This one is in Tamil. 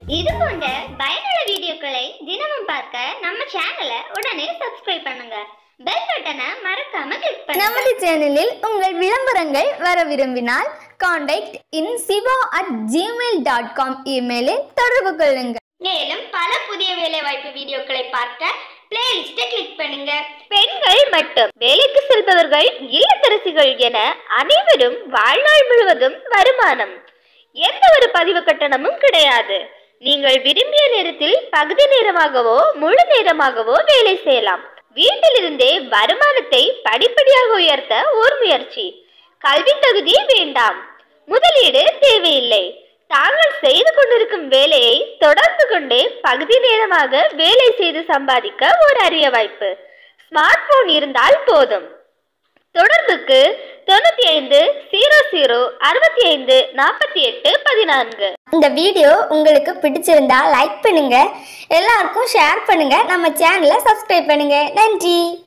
இது போன்ற பயனுள்ள வீடியோக்களை தினமும் பார்க்க நம்ம சேனலை உடனே சப்ஸ்கிரைப் பண்ணுங்க பெல் பட்டனை மறக்காம கிளிக் பண்ணுங்க நமது சேனலில் உங்கள் விளம்பரங்கள் வர விரும்பினால் contact in Siva at Gmail dot com இமெயிலில் தொடர்பு கொள்ளுங்கள் மேலும் பல புதிய வேலைவாய்ப்பு வீடியோக்களை பார்க்க பிளேலிஸ்ட்டை கிளிக் பண்ணுங்க பெண்கள் மட்டும் வேலைக்கு செல்பவர்கள் இல்லத்தரசிகள் என அனைவரும் வாழ்நாள் முழுவதும் வருமானம் எந்த ஒரு பதிவு கட்டணமும் கிடையாது நீங்கள் விரும்பிய நேரத்தில் பகுதி நேரமாகவோ முழு நேரமாகவோ வேலை செய்யலாம் வீட்டிலிருந்தே வருமானத்தை படிப்படியாக உயர்த்த ஒரு முயற்சி கல்வி தகுதி வேண்டாம் முதலீடு தேவையில்லை தாங்கள் செய்து கொண்டிருக்கும் வேலையை தொடர்ந்து கொண்டே பகுதி நேரமாக வேலை செய்து சம்பாதிக்க ஒரு அரிய வாய்ப்பு ஸ்மார்ட் போன் இருந்தால் போதும் தொடர்புக்கு தொண்ணூத்தி ஐந்து ஜீரோ ஜீரோ அறுபத்தி ஐந்து நாற்பத்தி எட்டு பதினான்கு இந்த வீடியோ உங்களுக்கு பிடிச்சிருந்தா லைக் பண்ணுங்க எல்லாருக்கும் ஷேர் பண்ணுங்க நம்ம சேனலை சப்ஸ்கிரைப் பண்ணுங்க நன்றி